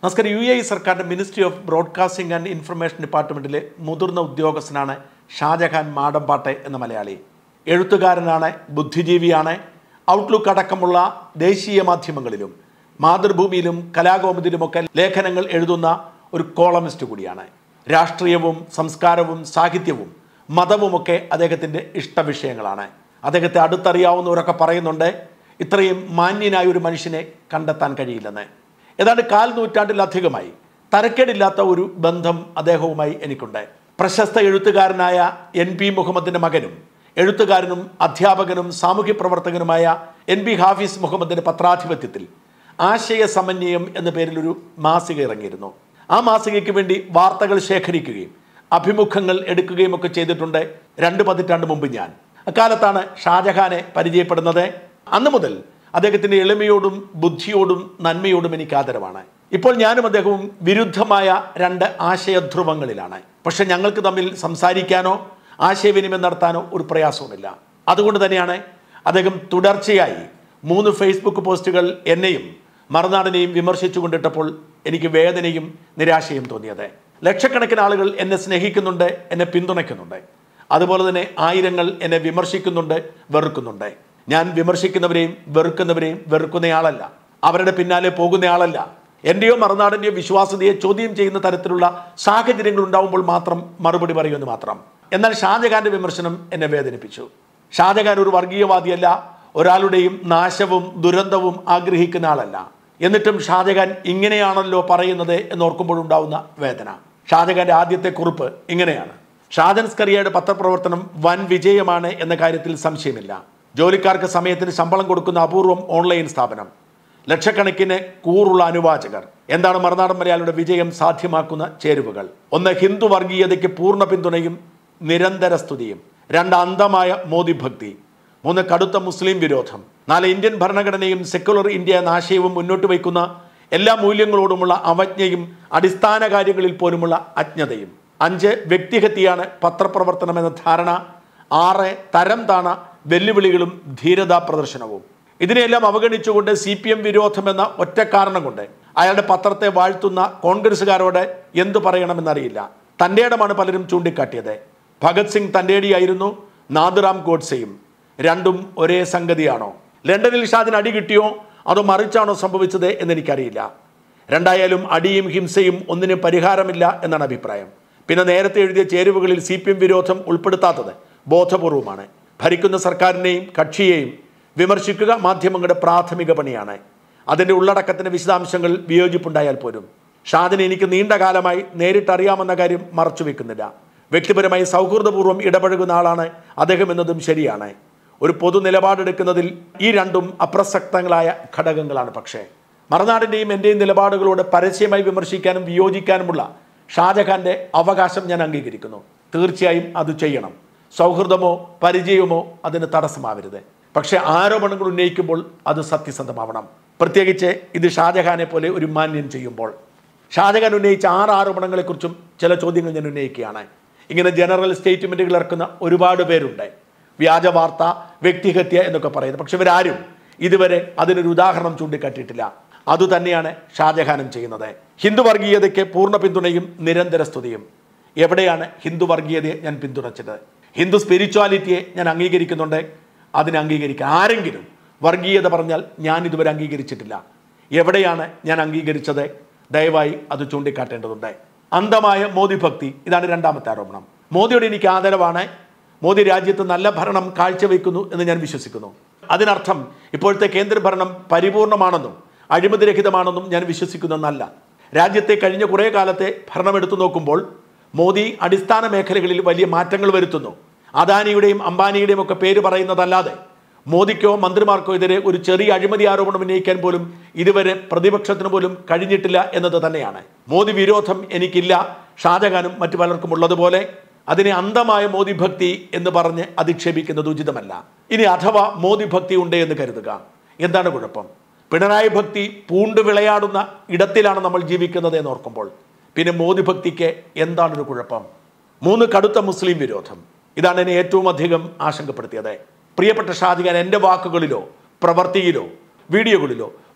നമസ്കാരം U A സർക്കാരിൻ്റെ ministry of broadcasting and information ഡിപ്പാർട്ട്മെൻറ്റിലെ മുതിർന്ന ഉദ്യോഗസ്ഥനാണ് ഷാജഹാൻ മാടമ്പാട്ടെ എന്ന മലയാളി എഴുത്തുകാരനാണ് ബുദ്ധിജീവിയാണ് ഔട്ട്ലുക്ക് അടക്കമുള്ള ദേശീയ മാധ്യമങ്ങളിലും മാതൃഭൂമിയിലും കലാകൗമുദിലുമൊക്കെ ലേഖനങ്ങൾ എഴുതുന്ന ഒരു കോളമിസ്റ്റ് കൂടിയാണ് രാഷ്ട്രീയവും സംസ്കാരവും സാഹിത്യവും മതവുമൊക്കെ അദ്ദേഹത്തിൻ്റെ ഇഷ്ടവിഷയങ്ങളാണ് അദ്ദേഹത്തെ അടുത്തറിയാവുന്നവരൊക്കെ പറയുന്നുണ്ട് ഇത്രയും മാന്യനായ ഒരു മനുഷ്യനെ കണ്ടെത്താൻ കഴിയില്ലെന്ന് ഏതാണ്ട് കാൽ നൂറ്റാണ്ടിലധികമായി തരക്കേടില്ലാത്ത ഒരു ബന്ധം അദ്ദേഹവുമായി എനിക്കുണ്ട് പ്രശസ്ത എഴുത്തുകാരനായ എൻ പി മുഹമ്മദിന്റെ മകനും എഴുത്തുകാരനും അധ്യാപകനും സാമൂഹ്യ പ്രവർത്തകനുമായ എൻ പി ഹാഫിസ് മുഹമ്മദിന്റെ പത്രാധിപത്യത്തിൽ ആശയ സമന്വയം എന്ന പേരിൽ ഒരു മാസിക ഇറങ്ങിയിരുന്നു ആ മാസികയ്ക്ക് വേണ്ടി വാർത്തകൾ ശേഖരിക്കുകയും അഭിമുഖങ്ങൾ എടുക്കുകയും ഒക്കെ ചെയ്തിട്ടുണ്ട് രണ്ട് പതിറ്റാണ്ട് മുമ്പ് ഞാൻ അക്കാലത്താണ് ഷാജഹാനെ പരിചയപ്പെടുന്നത് അന്ന് മുതൽ അദ്ദേഹത്തിന്റെ എളിമയോടും ബുദ്ധിയോടും നന്മയോടും എനിക്ക് ആദരവാണ് ഇപ്പോൾ ഞാനും അദ്ദേഹവും വിരുദ്ധമായ രണ്ട് ആശയധ്രുവങ്ങളിലാണ് പക്ഷെ ഞങ്ങൾക്ക് തമ്മിൽ സംസാരിക്കാനോ ആശയവിനിമയം നടത്താനോ ഒരു പ്രയാസവുമില്ല അതുകൊണ്ട് തന്നെയാണ് അദ്ദേഹം തുടർച്ചയായി മൂന്ന് ഫേസ്ബുക്ക് പോസ്റ്റുകൾ എന്നെയും മറുനാടിനെയും വിമർശിച്ചുകൊണ്ടിട്ടപ്പോൾ എനിക്ക് വേദനയും നിരാശയും തോന്നിയത് ലക്ഷക്കണക്കിന് ആളുകൾ എന്നെ സ്നേഹിക്കുന്നുണ്ട് എന്നെ പിന്തുണയ്ക്കുന്നുണ്ട് അതുപോലെ തന്നെ ആയിരങ്ങൾ എന്നെ വിമർശിക്കുന്നുണ്ട് വെറുക്കുന്നുണ്ട് ഞാൻ വിമർശിക്കുന്നവരെയും വെറുക്കുന്നവരെയും വെറുക്കുന്നയാളല്ല അവരുടെ പിന്നാലെ പോകുന്നയാളല്ല എൻ്റെയോ മറുനാടിൻ്റെയോ വിശ്വാസ്യതയെ ചോദ്യം ചെയ്യുന്ന തരത്തിലുള്ള സാഹചര്യങ്ങൾ ഉണ്ടാവുമ്പോൾ മാത്രം മറുപടി പറയുമെന്ന് മാത്രം എന്നാൽ ഷാജഹാന്റെ വിമർശനം എന്നെ വേദനിപ്പിച്ചു ഷാജഹാൻ ഒരു വർഗീയവാദിയല്ല ഒരാളുടെയും നാശവും ദുരന്തവും ആഗ്രഹിക്കുന്ന ആളല്ല എന്നിട്ടും ഷാജഹാൻ ഇങ്ങനെയാണല്ലോ പറയുന്നത് എന്നോർക്കുമ്പോഴുണ്ടാവുന്ന വേദന ഷാജഹാന്റെ ആദ്യത്തെ കുറിപ്പ് ഇങ്ങനെയാണ് ഷാജൻ സ്കറിയയുടെ പത്രപ്രവർത്തനം വൻ വിജയമാണ് എന്ന കാര്യത്തിൽ സംശയമില്ല ജോലിക്കാർക്ക് സമയത്തിന് ശമ്പളം കൊടുക്കുന്ന അപൂർവം ഓൺലൈൻ സ്ഥാപനം ലക്ഷക്കണക്കിന് കൂറുള്ള അനുവാചകർ എന്താണ് മറുനാടൻ മലയാളിയുടെ വിജയം സാധ്യമാക്കുന്ന ചേരുവകൾ ഒന്ന് ഹിന്ദു വർഗീയതയ്ക്ക് പൂർണ്ണ പിന്തുണയും നിരന്തര സ്തുതിയും രണ്ട് അന്ധമായ മോദി ഭക്തി മൂന്ന് കടുത്ത മുസ്ലിം വിരോധം നാല് ഇന്ത്യൻ ഭരണഘടനയും സെക്കുലർ ഇന്ത്യ എന്ന ആശയവും മുന്നോട്ട് വയ്ക്കുന്ന എല്ലാ മൂല്യങ്ങളോടുമുള്ള അവജ്ഞയും അടിസ്ഥാന കാര്യങ്ങളിൽ പോലുമുള്ള അജ്ഞതയും അഞ്ച് വ്യക്തിഹത്യയാണ് പത്രപ്രവർത്തനം എന്ന ധാരണ ആറ് തരം താണ വെല്ലുവിളികളും ധീരതാ പ്രദർശനവും ഇതിനെല്ലാം അവഗണിച്ചുകൊണ്ട് സി പി എം വിരോധം എന്ന ഒറ്റ കാരണം കൊണ്ട് അയാളുടെ പത്രത്തെ വാഴ്ത്തുന്ന കോൺഗ്രസ്സുകാരോട് എന്തു പറയണമെന്നറിയില്ല തൻ്റെ ഇടമാണ് പലരും ചൂണ്ടിക്കാട്ടിയത് ഭഗത് സിംഗ് തൻ്റെടിയായിരുന്നു നാദുറാം ഗോഡ്സെയും രണ്ടും ഒരേ സംഗതിയാണോ ലണ്ടനിൽ ഷാദിന് അടി കിട്ടിയോ അതോ മറിച്ചാണോ സംഭവിച്ചത് എന്നെനിക്കറിയില്ല രണ്ടായാലും അടിയും ഹിംസയും ഒന്നിനും പരിഹാരമില്ല എന്നാണ് അഭിപ്രായം പിന്നെ നേരത്തെ എഴുതിയ ചേരുവകളിൽ സി പി എം വിരോധം ഉൾപ്പെടുത്താത്തത് ബോധപൂർവമാണ് ഭരിക്കുന്ന സർക്കാരിനെയും കക്ഷിയെയും വിമർശിക്കുക മാധ്യമങ്ങളുടെ പ്രാഥമിക പണിയാണ് അതിൻ്റെ ഉള്ളടക്കത്തിന് വിശദാംശങ്ങൾ വിയോജിപ്പുണ്ടായാൽ പോലും ഷാദിനെ എനിക്ക് നീണ്ട കാലമായി നേരിട്ടറിയാമെന്ന കാര്യം മറച്ചു വെക്കുന്നില്ല വ്യക്തിപരമായി സൗഹൃദപൂർവ്വം ഇടപഴകുന്ന ആളാണ് അദ്ദേഹം എന്നതും ശരിയാണ് ഒരു പൊതു നിലപാടെടുക്കുന്നതിൽ ഈ രണ്ടും അപ്രസക്തങ്ങളായ ഘടകങ്ങളാണ് പക്ഷേ മറുനാടിൻ്റെയും എൻ്റെയും നിലപാടുകളോട് പരസ്യമായി വിമർശിക്കാനും വിയോജിക്കാനുമുള്ള ഷാജഹാന്റെ അവകാശം ഞാൻ അംഗീകരിക്കുന്നു തീർച്ചയായും അത് ചെയ്യണം സൗഹൃദമോ പരിചയമോ അതിന് തടസ്സമാവരുത് പക്ഷേ ആരോപണങ്ങൾ ഉന്നയിക്കുമ്പോൾ അത് സത്യസന്ധമാവണം പ്രത്യേകിച്ച് ഇത് ഷാജഹാനെ പോലെ ഒരു മാന്യൻ ചെയ്യുമ്പോൾ ഷാജഹാൻ ഉന്നയിച്ച ആറ് ആരോപണങ്ങളെക്കുറിച്ചും ചില ചോദ്യങ്ങൾ ഞാൻ ഉന്നയിക്കുകയാണ് ഇങ്ങനെ ജനറൽ സ്റ്റേറ്റ്മെൻറ്റുകൾ ഇറക്കുന്ന ഒരുപാട് പേരുണ്ട് വ്യാജ വാർത്ത വ്യക്തിഹത്യ എന്നൊക്കെ പറയുന്നത് പക്ഷെ ഇവരാരും ഇതുവരെ അതിനൊരു ഉദാഹരണം ചൂണ്ടിക്കാട്ടിയിട്ടില്ല അതുതന്നെയാണ് ഷാജഹാനും ചെയ്യുന്നത് ഹിന്ദു വർഗീയതയ്ക്ക് പൂർണ്ണ പിന്തുണയും നിരന്തര സ്തുതിയും എവിടെയാണ് ഹിന്ദു വർഗീയതയെ ഞാൻ പിന്തുണച്ചത് ഹിന്ദു സ്പിരിച്വാലിറ്റിയെ ഞാൻ അംഗീകരിക്കുന്നുണ്ട് അതിനെ അംഗീകരിക്കുക ആരെങ്കിലും വർഗീയത പറഞ്ഞാൽ ഞാൻ ഇതുവരെ അംഗീകരിച്ചിട്ടില്ല എവിടെയാണ് ഞാൻ അംഗീകരിച്ചത് ദയവായി അത് ചൂണ്ടിക്കാട്ടേണ്ടതുണ്ട് അന്ധമായ മോദി ഭക്തി ഇതാണ് രണ്ടാമത്തെ ആരോപണം മോദിയോട് എനിക്ക് ആദരവാണ് മോദി രാജ്യത്ത് നല്ല ഭരണം കാഴ്ചവെക്കുന്നു എന്ന് ഞാൻ വിശ്വസിക്കുന്നു അതിനർത്ഥം ഇപ്പോഴത്തെ കേന്ദ്രഭരണം പരിപൂർണമാണെന്നും അഴിമതിരഹിതമാണെന്നും ഞാൻ വിശ്വസിക്കുന്നതെന്നല്ല രാജ്യത്തെ കഴിഞ്ഞ കുറേ കാലത്തെ ഭരണം എടുത്തു നോക്കുമ്പോൾ മോദി അടിസ്ഥാന മേഖലകളിൽ വലിയ മാറ്റങ്ങൾ വരുത്തുന്നു അദാനിയുടെയും അംബാനിയുടെയും ഒക്കെ പേര് പറയുന്നതല്ലാതെ മോദിക്കോ മന്ത്രിമാർക്കോ എതിരെ ഒരു ചെറിയ അഴിമതി ആരോപണം ഉന്നയിക്കാൻ പോലും ഇതുവരെ പ്രതിപക്ഷത്തിന് പോലും കഴിഞ്ഞിട്ടില്ല എന്നത് തന്നെയാണ് മോദി വിരോധം എനിക്കില്ല ഷാജഹാനും മറ്റു പലർക്കും ഉള്ളതുപോലെ അതിനെ അന്ധമായ മോദി ഭക്തി എന്ന് പറഞ്ഞ് അധിക്ഷേപിക്കുന്നത് ഉചിതമല്ല ഇനി അഥവാ മോദി ഭക്തി ഉണ്ട് എന്ന് കരുതുക എന്താണ് കുഴപ്പം പിണറായി ഭക്തി പൂണ്ട് വിളയാടുന്ന ഇടത്തിലാണ് നമ്മൾ ജീവിക്കുന്നത് എന്ന് ഓർക്കുമ്പോൾ പിന്നെ മോദി ഭക്തിക്ക് എന്താണൊരു കുഴപ്പം മൂന്ന് കടുത്ത മുസ്ലിം വിരോധം ഇതാണ് എന്നെ ഏറ്റവും അധികം ആശങ്കപ്പെടുത്തിയത് പ്രിയപ്പെട്ട ഷാജിഖാൻ എൻ്റെ വാക്കുകളിലോ പ്രവൃത്തിയിലോ വീഡിയോകളിലോ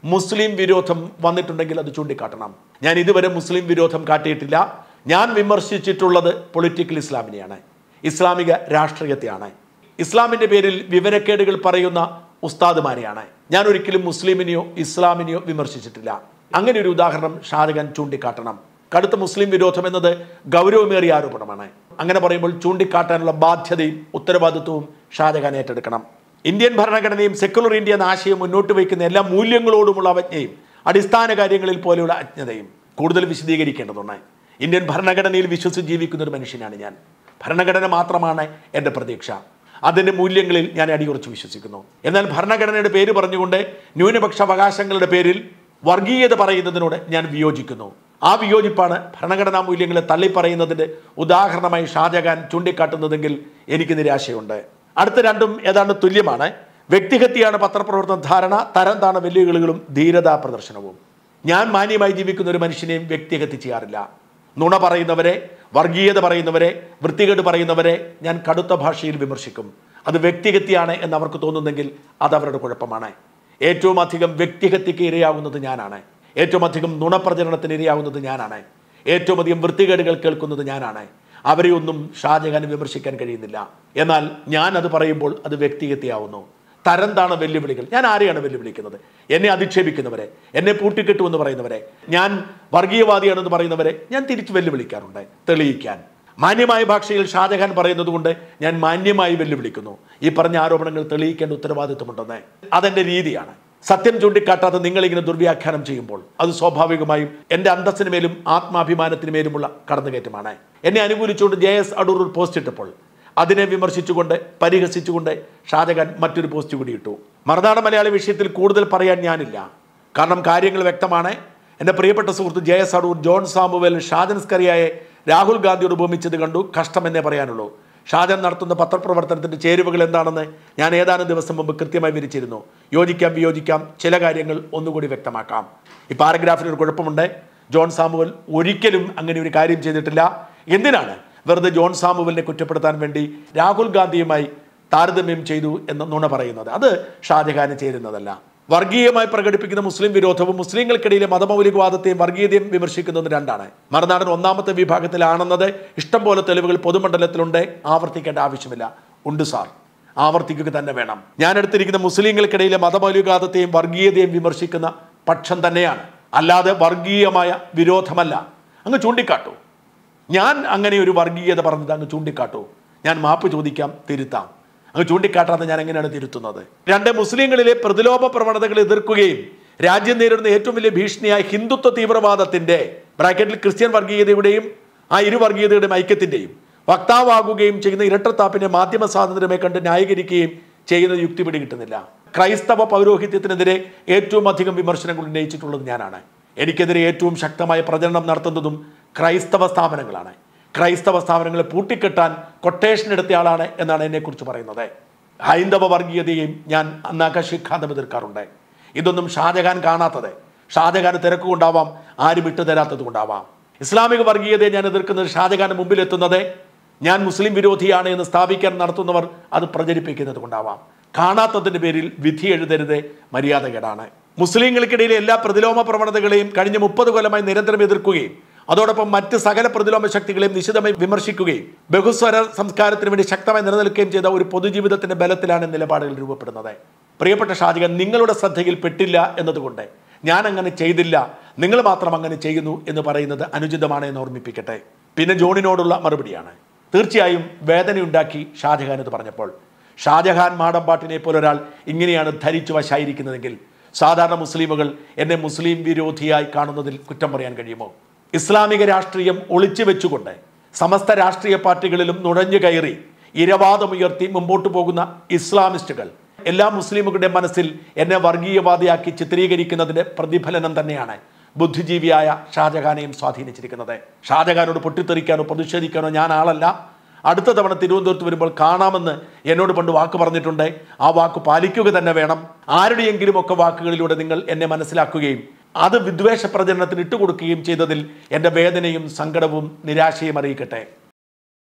മുസ്ലിം വിരോധം വന്നിട്ടുണ്ടെങ്കിൽ അത് ചൂണ്ടിക്കാട്ടണം ഞാൻ ഇതുവരെ മുസ്ലിം വിരോധം കാട്ടിയിട്ടില്ല ഞാൻ വിമർശിച്ചിട്ടുള്ളത് പൊളിറ്റിക്കൽ ഇസ്ലാമിനെയാണ് ഇസ്ലാമിക രാഷ്ട്രീയത്തെയാണ് ഇസ്ലാമിന്റെ പേരിൽ വിവരക്കേടുകൾ പറയുന്ന ഉസ്താദുമാരെയാണ് ഞാൻ ഒരിക്കലും മുസ്ലിമിനെയോ ഇസ്ലാമിനെയോ വിമർശിച്ചിട്ടില്ല അങ്ങനെ ഒരു ഉദാഹരണം ഷാജഹാൻ ചൂണ്ടിക്കാട്ടണം കടുത്ത മുസ്ലിം വിരോധം എന്നത് ഗൗരവമേറിയ ആരോപണമാണ് അങ്ങനെ പറയുമ്പോൾ ചൂണ്ടിക്കാട്ടാനുള്ള ബാധ്യതയും ഉത്തരവാദിത്വവും ഷാജഹാൻ ഏറ്റെടുക്കണം ഇന്ത്യൻ ഭരണഘടനയും സെക്കുലർ ഇന്ത്യ എന്ന ആശയം മുന്നോട്ട് വയ്ക്കുന്ന എല്ലാ മൂല്യങ്ങളോടുമുള്ള അവജ്ഞയും അടിസ്ഥാന കാര്യങ്ങളിൽ പോലെയുള്ള അജ്ഞതയും കൂടുതൽ വിശദീകരിക്കേണ്ടതുണ്ട് ഇന്ത്യൻ ഭരണഘടനയിൽ വിശ്വസിച്ച് ജീവിക്കുന്ന ഒരു മനുഷ്യനാണ് ഞാൻ ഭരണഘടന മാത്രമാണ് എൻ്റെ പ്രതീക്ഷ അതിൻ്റെ മൂല്യങ്ങളിൽ ഞാൻ അടിയുറച്ച് വിശ്വസിക്കുന്നു എന്നാൽ ഭരണഘടനയുടെ പേര് പറഞ്ഞുകൊണ്ട് ന്യൂനപക്ഷ അവകാശങ്ങളുടെ പേരിൽ വർഗീയത പറയുന്നതിനോട് ഞാൻ വിയോജിക്കുന്നു ആ വിയോജിപ്പാണ് ഭരണഘടനാ മൂല്യങ്ങളെ തള്ളിപ്പറയുന്നതിൻ്റെ ഉദാഹരണമായി ഷാജഹാൻ ചൂണ്ടിക്കാട്ടുന്നതെങ്കിൽ എനിക്ക് നിരാശയുണ്ട് അടുത്ത രണ്ടും ഏതാണ്ട് തുല്യമാണ് വ്യക്തിഹത്യയാണ് പത്രപ്രവർത്തന ധാരണ തരം താണ വെല്ലുവിളികളും ധീരതാ പ്രദർശനവും ഞാൻ മാന്യമായി ജീവിക്കുന്ന ഒരു മനുഷ്യനെയും വ്യക്തിഹത്യ ചെയ്യാറില്ല നുണ പറയുന്നവരെ വർഗീയത പറയുന്നവരെ വൃത്തികേട് പറയുന്നവരെ ഞാൻ കടുത്ത ഭാഷയിൽ വിമർശിക്കും അത് വ്യക്തിഹത്യയാണ് എന്ന് അവർക്ക് തോന്നുന്നെങ്കിൽ അത് അവരുടെ കുഴപ്പമാണ് ഏറ്റവും അധികം വ്യക്തിഹത്യക്ക് ഇരയാകുന്നത് ഞാനാണ് ഏറ്റവും അധികം നുണപ്രചരണത്തിന് ഇരയാകുന്നത് ഞാനാണ് ഏറ്റവും അധികം വൃത്തികേടുകൾ കേൾക്കുന്നത് ഞാനാണ് അവരെ ഒന്നും ഷാജഹാന് വിമർശിക്കാൻ കഴിയുന്നില്ല എന്നാൽ ഞാൻ അത് പറയുമ്പോൾ അത് വ്യക്തിഹത്യയാവുന്നു തരം താണ വെല്ലുവിളികൾ ഞാൻ ആരെയാണ് വെല്ലുവിളിക്കുന്നത് എന്നെ അധിക്ഷേപിക്കുന്നവരെ എന്നെ പൂട്ടിക്കെട്ടുമെന്ന് പറയുന്നവരെ ഞാൻ വർഗീയവാദിയാണെന്ന് പറയുന്നവരെ ഞാൻ തിരിച്ചു വെല്ലുവിളിക്കാറുണ്ട് തെളിയിക്കാൻ മാന്യമായ ഭാഷയിൽ ഷാജഹാൻ പറയുന്നത് കൊണ്ട് ഞാൻ മാന്യമായി വെല്ലുവിളിക്കുന്നു ഈ പറഞ്ഞ ആരോപണങ്ങൾ തെളിയിക്കേണ്ട ഉത്തരവാദിത്വമുണ്ടെന്ന് അതെന്റെ രീതിയാണ് സത്യം ചൂണ്ടിക്കാട്ടാതെ നിങ്ങളിങ്ങനെ ദുർവ്യാഖ്യാനം ചെയ്യുമ്പോൾ അത് സ്വാഭാവികമായും എൻ്റെ അന്തസ്സിന് മേലും ആത്മാഭിമാനത്തിന് മേലുമുള്ള കടന്നുകയറ്റമാണ് എന്നെ അനുകൂലിച്ചുകൊണ്ട് ജെ എസ് അടൂർ ഒരു പോസ്റ്റ് ഇട്ടപ്പോൾ അതിനെ വിമർശിച്ചുകൊണ്ട് പരിഹസിച്ചുകൊണ്ട് ഷാജഹാൻ മറ്റൊരു പോസ്റ്റ് കൂടി ഇട്ടു മറുനാടൻ മലയാളി വിഷയത്തിൽ കൂടുതൽ പറയാൻ ഞാനില്ല കാരണം കാര്യങ്ങൾ വ്യക്തമാണ് എൻ്റെ പ്രിയപ്പെട്ട സുഹൃത്ത് ജെ എസ് അടൂർ ജോൺ സാമുവൽ ഷാജൻ സ്കറിയായെ രാഹുൽ ഗാന്ധിയോട് ഉപമിച്ചത് കണ്ടു കഷ്ടമെന്നേ പറയാനുള്ളൂ ഷാജൻ നടത്തുന്ന പത്രപ്രവർത്തനത്തിൻ്റെ ചേരുവകൾ എന്താണെന്ന് ഞാൻ ഏതാനും ദിവസം മുമ്പ് കൃത്യമായി വിരിച്ചിരുന്നു യോജിക്കാം വിയോജിക്കാം ചില കാര്യങ്ങൾ ഒന്നുകൂടി വ്യക്തമാക്കാം ഈ പാരഗ്രാഫിന് ഒരു കുഴപ്പമുണ്ട് ജോൺ സാമുവൽ ഒരിക്കലും അങ്ങനെ ഒരു കാര്യം ചെയ്തിട്ടില്ല എന്തിനാണ് വെറുതെ ജോൺ സാമുവലിനെ കുറ്റപ്പെടുത്താൻ വേണ്ടി രാഹുൽ ഗാന്ധിയുമായി താരതമ്യം ചെയ്തു എന്ന് നുണ പറയുന്നത് അത് ഷാജഹാന് ചേരുന്നതല്ല വർഗീയമായി പ്രകടിപ്പിക്കുന്ന മുസ്ലിം വിരോധവും മുസ്ലിങ്ങൾക്കിടയിലെ മതമൗലികവാദത്തെയും വർഗീയതയും വിമർശിക്കുന്നത് രണ്ടാണ് മറുനാടൻ ഒന്നാമത്തെ വിഭാഗത്തിലാണെന്നത് ഇഷ്ടംപോലെ തെളിവുകൾ പൊതുമണ്ഡലത്തിലുണ്ട് ആവർത്തിക്കേണ്ട ആവശ്യമില്ല ഉണ്ട് സാർ ആവർത്തിക്കുക തന്നെ വേണം ഞാൻ എടുത്തിരിക്കുന്ന മുസ്ലിങ്ങൾക്കിടയിലെ മതമൗലികവാദത്തെയും വർഗീയതയും വിമർശിക്കുന്ന പക്ഷം തന്നെയാണ് അല്ലാതെ വർഗീയമായ വിരോധമല്ല അങ്ങ് ചൂണ്ടിക്കാട്ടൂ ഞാൻ അങ്ങനെ ഒരു വർഗീയത പറഞ്ഞത് അങ്ങ് ചൂണ്ടിക്കാട്ടൂ ഞാൻ മാപ്പ് ചോദിക്കാം തിരുത്താം അങ്ങ് ചൂണ്ടിക്കാട്ടാതെ ഞാൻ എങ്ങനെയാണ് തിരുത്തുന്നത് രണ്ട് മുസ്ലിങ്ങളിലെ പ്രതിലോഭ പ്രവണതകൾ എതിർക്കുകയും രാജ്യം നേരിടുന്ന ഏറ്റവും വലിയ ഭീഷണിയായ ഹിന്ദുത്വ തീവ്രവാദത്തിന്റെ ബ്രാക്കറ്റിൽ ക്രിസ്ത്യൻ വർഗീയതയുടെയും ആ ഇരു വർഗീയതയുടെയും ഐക്യത്തിന്റെയും വക്താവാകുകയും ചെയ്യുന്ന ഇരട്ടത്താപ്പിനെ മാധ്യമ സ്വാതന്ത്ര്യമേ കണ്ട് ന്യായീകരിക്കുകയും ചെയ്യുന്ന യുക്തി പിടികിട്ടുന്നില്ല ക്രൈസ്തവ പൗരോഹിത്യത്തിനെതിരെ ഏറ്റവും അധികം വിമർശനങ്ങൾ ഉന്നയിച്ചിട്ടുള്ളത് ഞാനാണ് എനിക്കെതിരെ ഏറ്റവും ശക്തമായ പ്രചരണം നടത്തുന്നതും ക്രൈസ്തവ സ്ഥാപനങ്ങളാണ് ക്രൈസ്തവ സ്ഥാപനങ്ങളെ പൂട്ടിക്കെട്ടാൻ കൊട്ടേഷൻ എടുത്ത ആളാണ് എന്നാണ് എന്നെക്കുറിച്ച് പറയുന്നത് ഹൈന്ദവ വർഗീയതയും ഞാൻ നഖശിഖാന്തം എതിർക്കാറുണ്ട് ഇതൊന്നും ഷാജഹാൻ കാണാത്തത് ഷാജഹാന് തിരക്കുകൊണ്ടാവാം ആരും വിട്ടു തരാത്തത് കൊണ്ടാവാം ഇസ്ലാമിക വർഗീയതയെ ഞാൻ എതിർക്കുന്നത് ഷാജഹാന് മുമ്പിലെത്തുന്നത് ഞാൻ മുസ്ലിം വിരോധിയാണ് എന്ന് സ്ഥാപിക്കാൻ നടത്തുന്നവർ അത് പ്രചരിപ്പിക്കുന്നത് കൊണ്ടാവാം കാണാത്തതിന്റെ പേരിൽ വിധി എഴുതരുത് മര്യാദകേടാണ് മുസ്ലിങ്ങൾക്കിടയിലെ എല്ലാ പ്രതിലോമ പ്രവണതകളെയും കഴിഞ്ഞ മുപ്പത് കൊല്ലമായി നിരന്തരം എതിർക്കുകയും അതോടൊപ്പം മറ്റ് സകല പ്രതിലോമ ശക്തികളെയും നിശിതമായി വിമർശിക്കുകയും ബഹുസ്വര സംസ്കാരത്തിന് വേണ്ടി ശക്തമായി നിലനിൽക്കുകയും ചെയ്ത ഒരു പൊതുജീവിതത്തിന്റെ ബലത്തിലാണ് നിലപാടുകൾ രൂപപ്പെടുന്നത് പ്രിയപ്പെട്ട ഷാജികൻ നിങ്ങളുടെ ശ്രദ്ധയിൽ പെട്ടില്ല എന്നതുകൊണ്ട് ഞാൻ അങ്ങനെ ചെയ്തില്ല നിങ്ങൾ മാത്രം അങ്ങനെ ചെയ്യുന്നു എന്ന് പറയുന്നത് അനുചിതമാണ് എന്ന് ഓർമ്മിപ്പിക്കട്ടെ പിന്നെ ജോണിനോടുള്ള മറുപടിയാണ് തീർച്ചയായും വേദനയുണ്ടാക്കി ഷാജഹാൻ എന്ന് പറഞ്ഞപ്പോൾ ഷാജഹാൻ മാടമ്പാട്ടിനെ പോലെ ഒരാൾ ഇങ്ങനെയാണ് ധരിച്ചു വശായിരിക്കുന്നതെങ്കിൽ സാധാരണ മുസ്ലിമുകൾ എന്നെ മുസ്ലിം വിരോധിയായി കാണുന്നതിൽ കുറ്റം പറയാൻ കഴിയുമോ ഇസ്ലാമിക രാഷ്ട്രീയം ഒളിച്ചു വെച്ചുകൊണ്ട് സമസ്ത രാഷ്ട്രീയ പാർട്ടികളിലും നുഴഞ്ഞു കയറി ഇരവാദമുയർത്തി മുമ്പോട്ട് പോകുന്ന ഇസ്ലാമിസ്റ്റുകൾ എല്ലാ മുസ്ലിമുകളുടെ മനസ്സിൽ എന്നെ വർഗീയവാദിയാക്കി ചിത്രീകരിക്കുന്നതിന്റെ പ്രതിഫലനം തന്നെയാണ് ബുദ്ധിജീവിയായ ഷാജഹാനെയും സ്വാധീനിച്ചിരിക്കുന്നത് ഷാജഹാനോട് പൊട്ടിത്തെറിക്കാനോ പ്രതിഷേധിക്കാനോ ഞാൻ ആളല്ല അടുത്ത തവണ തിരുവനന്തപുരത്ത് വരുമ്പോൾ കാണാമെന്ന് എന്നോട് പണ്ട് വാക്ക് പറഞ്ഞിട്ടുണ്ട് ആ വാക്ക് പാലിക്കുക തന്നെ വേണം ആരുടെയെങ്കിലും ഒക്കെ വാക്കുകളിലൂടെ നിങ്ങൾ എന്നെ മനസ്സിലാക്കുകയും അത് വിദ്വേഷ പ്രചരണത്തിന് ഇട്ടുകൊടുക്കുകയും ചെയ്തതിൽ എൻ്റെ വേദനയും സങ്കടവും നിരാശയും അറിയിക്കട്ടെ